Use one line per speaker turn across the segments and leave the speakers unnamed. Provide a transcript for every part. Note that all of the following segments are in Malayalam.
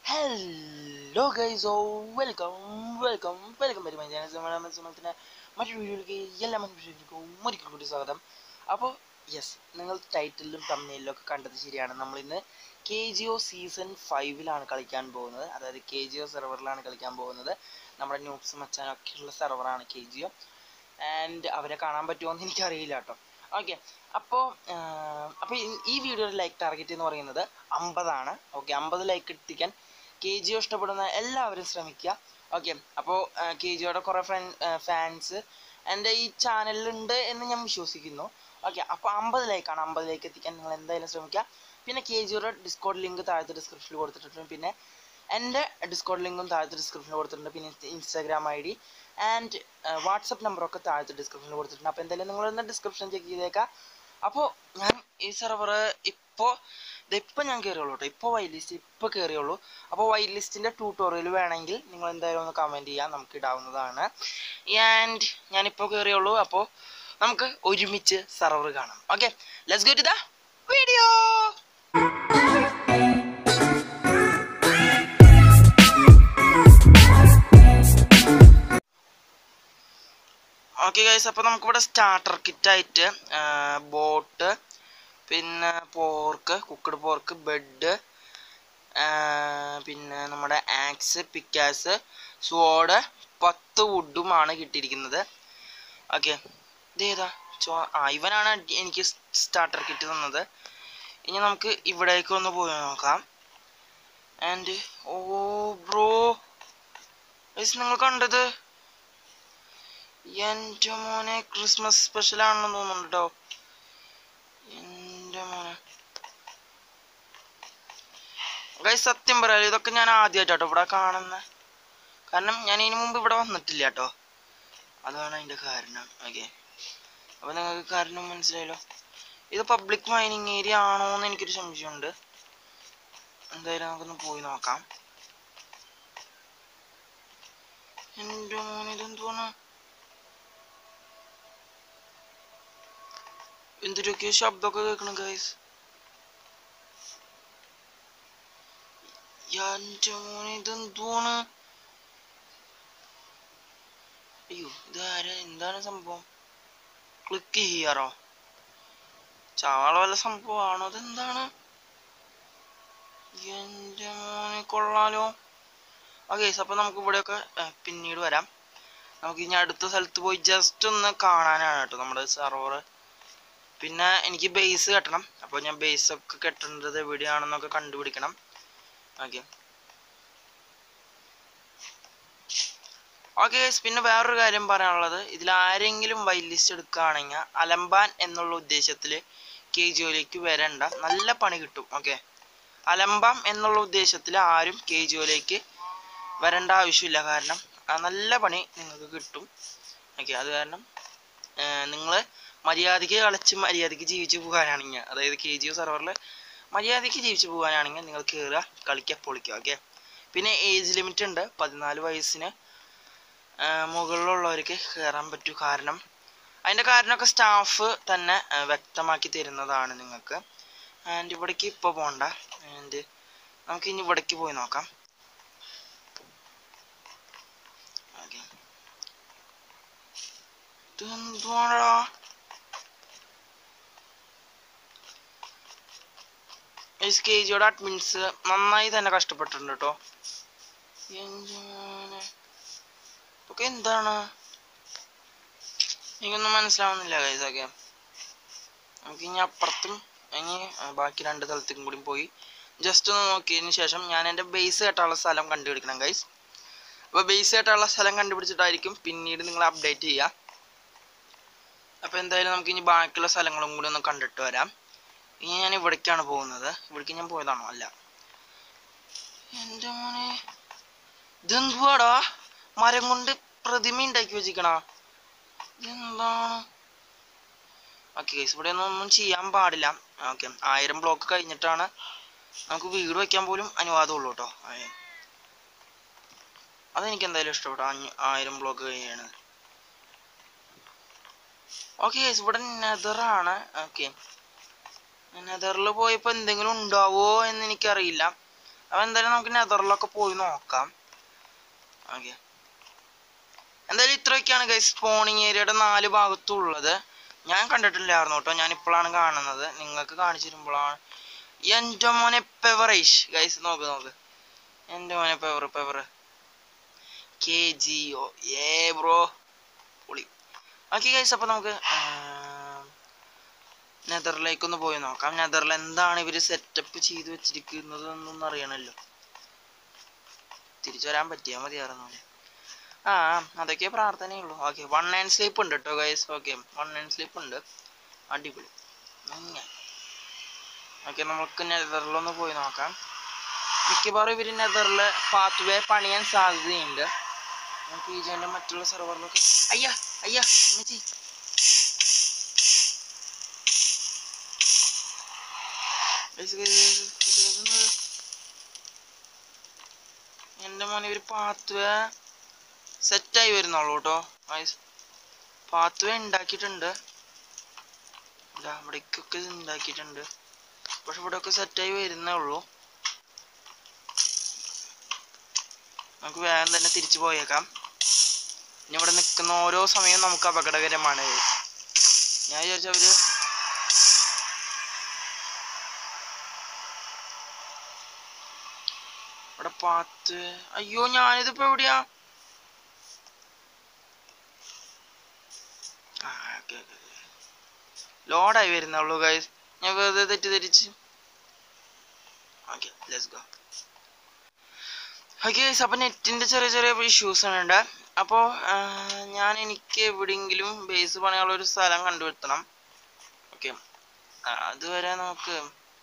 Hello guys oh welcome welcome welcome വരും മനസ്സിലെ മറ്റൊരു വീഡിയോയിലേക്ക് എല്ലാ മനുഷ്യർക്കും ഒരിക്കൽ കൂടി സ്വാഗതം അപ്പോൾ യെസ് നിങ്ങൾ ടൈറ്റിലും തമ്മിലും ഒക്കെ കണ്ടത് ശരിയാണ് നമ്മൾ ഇന്ന് കെ ജി ഒ സീസൺ ഫൈവിലാണ് കളിക്കാൻ പോകുന്നത് അതായത് കെ ജി ഒ സെർവറിലാണ് കളിക്കാൻ പോകുന്നത് നമ്മുടെ ന്യൂസ് മച്ചാനൊക്കെയുള്ള സെർവറാണ് കെ ജി ഒ ആൻഡ് അവരെ കാണാൻ പറ്റുമോ എന്ന് എനിക്കറിയില്ല കേട്ടോ ഓക്കെ അപ്പോൾ അപ്പോൾ ഈ വീഡിയോയുടെ ലൈക്ക് ടാർഗറ്റ് എന്ന് പറയുന്നത് അമ്പതാണ് ഓക്കെ അമ്പത് ലൈക്ക് എത്തിക്കാൻ കെ ജിയോ ഇഷ്ടപ്പെടുന്ന എല്ലാവരും ശ്രമിക്കുക ഓക്കെ അപ്പോൾ കെ ജിയോടെ കുറേ ഫ്രണ്ട് ഫാൻസ് എൻ്റെ ഈ ചാനലിലുണ്ട് എന്ന് ഞാൻ വിശ്വസിക്കുന്നു ഓക്കെ അപ്പോൾ അമ്പത് ലൈക്കാണ് അമ്പത് ലൈക്ക് എത്തിക്കാൻ നിങ്ങൾ എന്തായാലും ശ്രമിക്കുക പിന്നെ കെ ജിയുടെ ഡിസ്കൗണ്ട് ലിങ്ക് താഴത്തെ ഡിസ്ക്രിപ്ഷനിൽ കൊടുത്തിട്ടുണ്ട് പിന്നെ എൻ്റെ ഡിസ്കൗണ്ട് ലിങ്കും താഴത്തെ ഡിസ്ക്രിപ്ഷനിൽ കൊടുത്തിട്ടുണ്ട് പിന്നെ ഇൻസ്റ്റാഗ്രാം ഐ ഡി ആൻഡ് വാട്സപ്പ് നമ്പറൊക്കെ താഴത്തെ ഡിസ്ക്രിപ്ഷനിൽ കൊടുത്തിട്ടുണ്ട് അപ്പോൾ എന്തായാലും നിങ്ങളൊന്ന് ഡിസ്ക്രിപ്ഷൻ ചെക്ക് ചെയ്തേക്കാം അപ്പോൾ ഞാൻ ഈ സെർവർ ഇപ്പോൾ ഇതിപ്പോൾ ഞാൻ കയറിയുള്ളൂ കേട്ടോ ഇപ്പോൾ വൈറ്റ് ലിസ്റ്റ് ഇപ്പോൾ കയറിയുള്ളൂ അപ്പോൾ വൈറ്റ് ലിസ്റ്റിൻ്റെ ട്യൂട്ടോറിയൽ വേണമെങ്കിൽ നിങ്ങൾ എന്തായാലും ഒന്ന് കമൻറ്റ് ചെയ്യാം നമുക്ക് ഇടാവുന്നതാണ് ആൻഡ് ഞാനിപ്പോൾ കയറിയുള്ളൂ അപ്പോൾ നമുക്ക് ഒരുമിച്ച് സെർവർ കാണാം okay let's go to the video okay guys അപ്പോൾ നമുക്കിവിടെ സ്റ്റാർട്ടർ കിറ്റായിട്ട് ബോട്ട് പിന്നെ പോർക്ക് കുക്കഡ് പോർക്ക് ബെഡ് പിന്നെ നമ്മുടെ ആക്സ് പിക്കാസ് സ്വാഡ് പത്ത് വുഡുമാണ് കിട്ടിയിരിക്കുന്നത് ഓക്കെ ഇതേതാ ചോ ആ ഇവനാണ് എനിക്ക് സ്റ്റാർട്ടർ കിറ്റ് തന്നത് ഇനി നമുക്ക് ഇവിടേക്ക് ഒന്ന് പോയി നോക്കാം ആൻഡ് ഓ ബ്രോ ഗൈസ് നിങ്ങൾ കണ്ടത് എൻ്റെ മോനെ ക്രിസ്മസ് സ്പെഷ്യൽ ആണെന്ന് തോന്നുന്നു കേട്ടോ എൻ്റെ മോനെ ഗൈസ് സത്യം പറയാലോ ഇതൊക്കെ ഞാൻ ആദ്യമായിട്ടോ ഇവിടെ കാണുന്ന കാരണം ഞാൻ ഇതിനു മുമ്പ് ഇവിടെ വന്നിട്ടില്ല കേട്ടോ അതാണ് അതിൻ്റെ കാരണം ഓക്കെ അപ്പോൾ നിങ്ങൾക്ക് കാരണം മനസ്സിലായല്ലോ ഇത് പബ്ലിക് മൈനിങ് ഏരിയ ആണോ എന്ന് എനിക്കൊരു സംശയമുണ്ട് എന്തായാലും നമുക്കൊന്ന് പോയി നോക്കാം എൻ്റെ മോനെ ഇതെന്തോന്നാ എന്തൊക്കെ ശബ്ദമൊക്കെ കേൾക്കണം ഗൈസ് എൻ്റെ മോനെ ഇതെന്തോണ് അയ്യോ ഇതാര എന്താണ് സംഭവം ക്ലിക്ക് ചെയ്യാറോ ചാള വല്ല സംഭവമാണോ അതെന്താണ് എൻ്റെ മോനെ കൊള്ളാലോ ആ കേസ് അപ്പം നമുക്ക് ഇവിടെയൊക്കെ പിന്നീട് വരാം നമുക്ക് ഇനി അടുത്ത സ്ഥലത്ത് പോയി ജസ്റ്റ് ഒന്ന് കാണാനാണ് കേട്ടോ നമ്മുടെ സെർവർ പിന്നെ എനിക്ക് ബേസ് കെട്ടണം അപ്പോൾ ഞാൻ ബേസ് ഒക്കെ കെട്ടേണ്ടത് എവിടെയാണെന്നൊക്കെ കണ്ടുപിടിക്കണം ഓക്കെ ഓക്കെ പിന്നെ വേറൊരു കാര്യം പറയാനുള്ളത് ഇതിൽ ആരെങ്കിലും വൈറ്റ് ലിസ്റ്റ് എടുക്കുകയാണെങ്കിൽ അലമ്പാൻ എന്നുള്ള ഉദ്ദേശത്തിൽ കെ ജിഒയിലേക്ക് വരണ്ട നല്ല പണി കിട്ടും ഓക്കെ അലമ്പാം എന്നുള്ള ഉദ്ദേശത്തിൽ ആരും കെ ജിഒയിലേക്ക് വരേണ്ട ആവശ്യമില്ല കാരണം നല്ല പണി നിങ്ങൾക്ക് കിട്ടും ഓക്കെ അത് കാരണം നിങ്ങൾ മര്യാദയ്ക്ക് കളിച്ച് മര്യാദയ്ക്ക് ജീവിച്ചു പോകാനാണെങ്കിൽ അതായത് കെ ജി സെർവറിൽ മര്യാദയ്ക്ക് ജീവിച്ചു പോകാനാണെങ്കിൽ നിങ്ങൾ കയറുക കളിക്കുക പൊളിക്കുക ഓക്കെ പിന്നെ ഏജ് ലിമിറ്റ് ഉണ്ട് പതിനാല് വയസ്സിന് മുകളിലുള്ളവർക്ക് കയറാൻ പറ്റൂ കാരണം അതിൻ്റെ കാരണമൊക്കെ സ്റ്റാഫ് തന്നെ വ്യക്തമാക്കി തരുന്നതാണ് നിങ്ങൾക്ക് ആൻഡ് ഇവിടേക്ക് ഇപ്പോൾ പോകണ്ട ആൻഡ് നമുക്ക് ഇനി ഇവിടേക്ക് പോയി നോക്കാം ഓക്കെ ഇതെന്തുവാടാ എസ് കെ ജിയുടെ അഡ്മിൻസ് നന്നായി തന്നെ കഷ്ടപ്പെട്ടിട്ടുണ്ട് കേട്ടോ ഒക്കെ എന്താണ് എനിക്കൊന്നും മനസ്സിലാവുന്നില്ല കൈസൊക്കെ നമുക്ക് ഇനി അപ്പുറത്തും ഇനി ബാക്കി രണ്ട് സ്ഥലത്തേക്കും കൂടി പോയി ജസ്റ്റ് ഒന്ന് നോക്കിയതിന് ശേഷം ഞാൻ എൻ്റെ ബേസ് കെട്ടാനുള്ള സ്ഥലം കണ്ടുപിടിക്കണം ഗൈസ് അപ്പോൾ ബേസ് കെട്ടാനുള്ള സ്ഥലം കണ്ടുപിടിച്ചിട്ടായിരിക്കും പിന്നീട് നിങ്ങൾ അപ്ഡേറ്റ് ചെയ്യുക അപ്പോൾ എന്തായാലും നമുക്ക് ഇനി ബാക്കിയുള്ള സ്ഥലങ്ങളും കൂടി ഒന്ന് കണ്ടിട്ട് വരാം ഇനി ഞാൻ ഇവിടേക്കാണ് പോകുന്നത് ഇവിടേക്ക് ഞാൻ പോയതാണോ അല്ല എൻ്റെ മോനെ ഇതെന്തുവാടാ മരം കൊണ്ട് പ്രതിമ ഉണ്ടാക്കി വെച്ചിക്കണ എന്താണ് ഓക്കെ ഗൈസ് ഇവിടെ ഒന്നും ചെയ്യാൻ പാടില്ല ഓക്കെ ആയിരം ബ്ലോക്ക് കഴിഞ്ഞിട്ടാണ് നമുക്ക് വീട് വെക്കാൻ പോലും അനുവാദമുള്ളൂ കേട്ടോ അതെനിക്ക് എന്തായാലും ഇഷ്ടപ്പെട്ടു അഞ്ഞു ആയിരം ബ്ലോക്ക് കഴിഞ്ഞാണ് ഓക്കെ ഗൈസ് ഇവിടെ നെതറാണ് ഓക്കെ നെതറിൽ പോയപ്പോൾ എന്തെങ്കിലും ഉണ്ടാവോ എന്ന് എനിക്കറിയില്ല അപ്പോൾ എന്തായാലും നമുക്ക് നെതറിലൊക്കെ പോയി നോക്കാം ഓക്കെ എന്തായാലും ഇത്രയൊക്കെയാണ് ഗൈസ് സ്പോണിങ് ഏരിയയുടെ നാല് ഭാഗത്തും ഉള്ളത് ഞാൻ കണ്ടിട്ടില്ലായിരുന്നു കേട്ടോ ഞാൻ ഇപ്പോഴാണ് കാണുന്നത് നിങ്ങൾക്ക് കാണിച്ചു തരുമ്പോഴാണ് എൻ്റെ മോനെ പെവറേഷ് ഗൈസ് നോക്ക് നോക്ക് എൻ്റെ മോനെ പെവർ പെവർ കെ ജി ഒ ഏ ബ്രോ പൊളി ഓക്കെ ഗൈസ് അപ്പോൾ നമുക്ക് നെതറിലേക്ക് ഒന്ന് പോയി നോക്കാം നെതറിൽ എന്താണ് ഇവർ സെറ്റപ്പ് ചെയ്ത് വെച്ചിരിക്കുന്നത് എന്നൊന്നും അറിയണമല്ലോ തിരിച്ചു വരാൻ പറ്റിയാൽ മതിയായിരുന്നു അല്ലേ ആ അതൊക്കെ പ്രാർത്ഥനയുള്ളൂ ഓക്കെ വൺ നയൻ സ്ലീപ്പ് ഉണ്ട് കേട്ടോ guys okay one nine sleep ഉണ്ട് അടിപൊളി ഓക്കെ നമുക്ക് നെതറിലൊന്ന് പോയി നോക്കാം മിക്കവാറും ഇവർ നെതറിൽ പാത്ത് വേ പണിയാൻ സാധ്യതയുണ്ട് നമുക്ക് ഈ ജോൻ്റെ മറ്റുള്ള സെർവറിലൊക്കെ അയ്യാ അയ്യാ എന്നുവെച്ചി എൻ്റെ മോനെ ഇവർ പാത്ത് വേ സെറ്റായി വരുന്നുള്ളൂ കേട്ടോ പാത്ത് വേ ഉണ്ടാക്കിയിട്ടുണ്ട് ഇതാ ഇവിടേക്കൊക്കെ ഉണ്ടാക്കിയിട്ടുണ്ട് പക്ഷെ ഇവിടെയൊക്കെ സെറ്റായി വരുന്നേ ഉള്ളൂ നമുക്ക് വേഗം തന്നെ തിരിച്ചു പോയേക്കാം ഇനി ഇവിടെ നിൽക്കുന്ന ഓരോ സമയവും നമുക്ക് അപകടകരമാണ് guys. ഞാൻ വിചാരിച്ച അവര് ഇവിടെ പാത്ത് അയ്യോ ഞാനിതിപ്പോ എവിടെയാ ലോഡായി വരുന്നുള്ളൂ ഗൈസ് ഞാൻ വെറുതെ തെറ്റിദ്ധരിച്ച് ഓക്കെ ലെറ്റ്സ് ഗോ ഓക്കെ അപ്പം നെറ്റിൻ്റെ ചെറിയ ചെറിയ ഇഷ്യൂസ് ഉണ്ട് അപ്പോൾ ഞാൻ എനിക്ക് എവിടെയെങ്കിലും ബേസ് പണിയുള്ള ഒരു സ്ഥലം കണ്ടുപിടുത്തണം ഓക്കെ അതുവരെ നമുക്ക്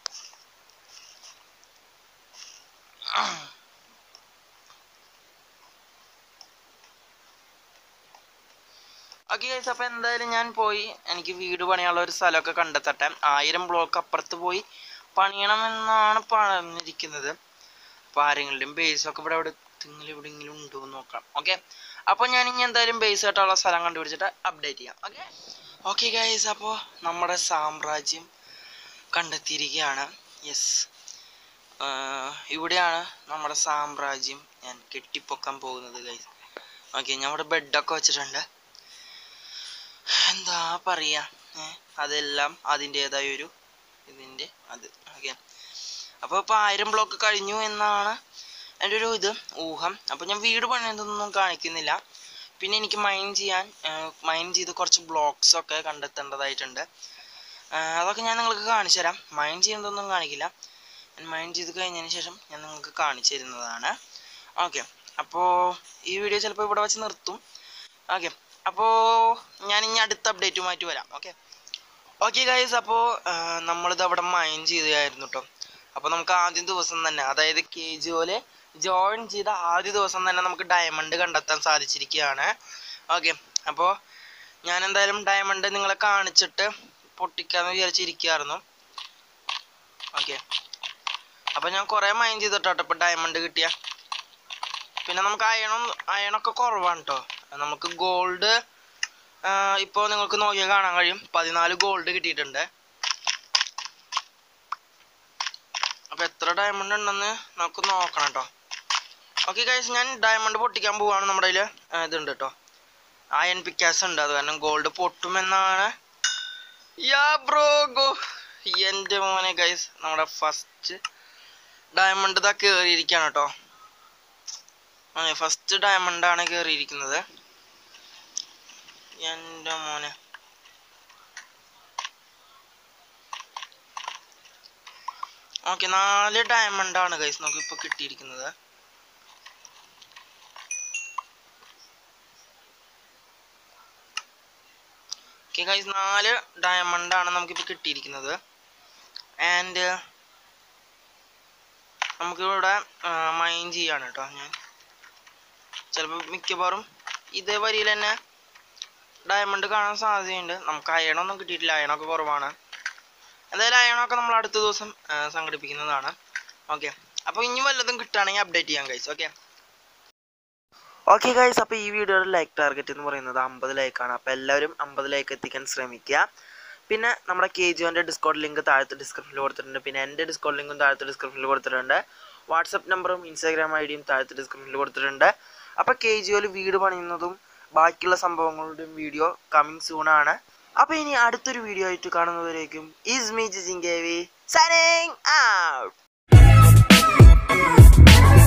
ഓക്കെ ഗൈസ് അപ്പോൾ എന്തായാലും ഞാൻ പോയി എനിക്ക് വീട് പണിയുള്ള ഒരു സ്ഥലമൊക്കെ കണ്ടെത്തട്ടെ ആയിരം ബ്ലോക്ക് അപ്പുറത്ത് പോയി പണിയണമെന്നാണ് പറഞ്ഞിരിക്കുന്നത് അപ്പോൾ ആരെങ്കിലും ബേസ് ഒക്കെ ഇവിടെ ഇവിടെ എവിടെയെങ്കിലും എവിടെയെങ്കിലും ഉണ്ടോ എന്ന് നോക്കാം ഓക്കെ അപ്പോൾ ഞാൻ ഇനി എന്തായാലും ബേസ് ആയിട്ടുള്ള സ്ഥലം കണ്ടുപിടിച്ചിട്ട് അപ്ഡേറ്റ് ചെയ്യാം ഓക്കെ ഓക്കെ ഗൈസ് അപ്പോൾ നമ്മുടെ സാമ്രാജ്യം കണ്ടെത്തിയിരിക്കുകയാണ് യെസ് ഇവിടെയാണ് നമ്മുടെ സാമ്രാജ്യം ഞാൻ കെട്ടിപ്പൊക്കാൻ പോകുന്നത് ഗൈസ് ഓക്കെ ഞാൻ ഇവിടെ ബെഡൊക്കെ വെച്ചിട്ടുണ്ട് എന്താ പറയാ ഏ, അതെല്ലാം അതിൻ്റെതായ ഒരു ഇതിൻ്റെ അത് ഓക്കെ അപ്പോൾ ഇപ്പോൾ ആയിരം ബ്ലോക്ക് കഴിഞ്ഞു എന്നാണ് എൻ്റെ ഒരു ഇത് ഊഹം അപ്പോൾ ഞാൻ വീട് പണിതൊന്നും കാണിക്കുന്നില്ല പിന്നെ എനിക്ക് മൈൻ ചെയ്യാൻ മൈൻ ചെയ്ത് കുറച്ച് ബ്ലോക്സ് ഒക്കെ കണ്ടെത്തേണ്ടതായിട്ടുണ്ട് ആ, അതൊക്കെ ഞാൻ നിങ്ങൾക്ക് കാണിച്ചു തരാം മൈൻ ചെയ്യുന്നതൊന്നും കാണിക്കില്ല ഞാൻ മൈൻ ചെയ്ത് കഴിഞ്ഞതിന് ശേഷം ഞാൻ നിങ്ങൾക്ക് കാണിച്ചു തരുന്നതാണ് ഓക്കെ അപ്പോൾ ഈ വീഡിയോ ചിലപ്പോൾ ഇവിടെ വെച്ച് നിർത്തും ഓക്കെ അപ്പോൾ ഞാൻ ഇനി അടുത്ത അപ്ഡേറ്റുമായിട്ട് വരാം ഓക്കെ ഓക്കെ ഗൈസ് അപ്പോൾ നമ്മളിത് അവിടെ മൈൻ ചെയ്തായിരുന്നു കേട്ടോ അപ്പോൾ നമുക്ക് ആദ്യ ദിവസം തന്നെ അതായത് കെ ജി പോലെ ജോയിൻ ചെയ്ത ആദ്യ ദിവസം തന്നെ നമുക്ക് ഡയമണ്ട് കണ്ടെത്താൻ സാധിച്ചിരിക്കുകയാണ് ഓക്കെ അപ്പോൾ ഞാൻ എന്തായാലും ഡയമണ്ട് നിങ്ങളെ കാണിച്ചിട്ട് പൊട്ടിക്കാന്ന് വിചാരിച്ചിരിക്കുകയായിരുന്നു ഓക്കെ അപ്പോൾ ഞാൻ കുറേ മൈൻ ചെയ്തിട്ടോ ഇപ്പോൾ ഡയമണ്ട് കിട്ടിയ പിന്നെ നമുക്ക് അയണം അയണൊക്കെ കുറവാണ് കേട്ടോ നമുക്ക് ഗോൾഡ് ഇപ്പോൾ നിങ്ങൾക്ക് നോക്കിയാൽ കാണാൻ കഴിയും പതിനാല് ഗോൾഡ് കിട്ടിയിട്ടുണ്ട് അപ്പോൾ എത്ര ഡയമണ്ട് ഉണ്ടെന്ന് നമുക്ക് നോക്കണം കേട്ടോ ഓക്കെ ഗൈസ് ഞാൻ ഡയമണ്ട് പൊട്ടിക്കാൻ പോവാണ് നമ്മുടെ കയ്യിൽ ഇതുണ്ട് കേട്ടോ അയൺ പിക്കാസ് ഉണ്ട് അത് കാരണം ഗോൾഡ് പൊട്ടുമെന്നാണ് യാ ബ്രോ ഗോ എൻ്റെ മോനെ ഗൈസ് നമ്മുടെ ഫസ്റ്റ് ഡയമണ്ട് ഇതാ കയറിയിരിക്കുകയാണ് കേട്ടോ അതെ ഫസ്റ്റ് ഡയമണ്ട് ആണ് കയറിയിരിക്കുന്നത് എൻ്റെ മോനെ ഓക്കെ നാല് ഡയമണ്ട് ആണ് ഗൈസ് നമുക്ക് ഇപ്പൊ കിട്ടിയിരിക്കുന്നത് ഓക്കെ ഗൈസ് നാല് ഡയമണ്ട് ആണ് നമുക്കിപ്പോൾ കിട്ടിയിരിക്കുന്നത് ആൻഡ് നമുക്കിവിടെ മൈൻ ചെയ്യാണ് കേട്ടോ ഞാൻ ചിലപ്പോൾ മിക്കവാറും ഇതേ വരിയിൽ തന്നെ ഡയമണ്ട് കാണാൻ സാധ്യതയുണ്ട് നമുക്ക് അയണൊന്നും കിട്ടിയിട്ടില്ല അയണൊക്കെ കുറവാണ് എന്തായാലും അയണൊക്കെ നമ്മൾ അടുത്ത ദിവസം ആ, സംഘടിപ്പിക്കുന്നതാണ് ഓക്കെ അപ്പോൾ ഇനി വല്ലതും കിട്ടുകയാണെങ്കിൽ അപ്ഡേറ്റ് ചെയ്യാം ഗൈസ് ഓക്കെ ഓക്കെ ഗൈസ് അപ്പോൾ ഈ വീഡിയോയുടെ ലൈക്ക് ടാർഗറ്റ് എന്ന് പറയുന്നത് അമ്പത് ലൈക്കാണ് അപ്പോൾ എല്ലാവരും അമ്പത് ലൈക്ക് എത്തിക്കാൻ ശ്രമിക്കുക പിന്നെ നമ്മുടെ കെ ജിഒൻ്റെ ഡിസ്കൗണ്ട് ലിങ്ക് താഴത്തെ ഡിസ്ക്രിപ്ഷനിൽ കൊടുത്തിട്ടുണ്ട് പിന്നെ എൻ്റെ ഡിസ്കൗണ്ട് ലിങ്കും താഴത്തെ ഡിസ്ക്രിപ്ഷനിൽ കൊടുത്തിട്ടുണ്ട് വാട്സപ്പ് നമ്പറും ഇൻസ്റ്റാഗ്രാം ഐ ഡിയും താഴത്തെ ഡിസ്ക്രിപ്ഷനിൽ കൊടുത്തിട്ടുണ്ട് അപ്പോൾ കെ ജി ഒയിൽ വീട് പണിയുന്നതും ബാക്കിയുള്ള സംഭവങ്ങളുടെയും വീഡിയോ കമ്മിങ് സൂൺ ആണ് അപ്പോൾ ഇനി അടുത്തൊരു വീഡിയോ ആയിട്ട് കാണുന്നവരേക്കും is me Jijin K V signing out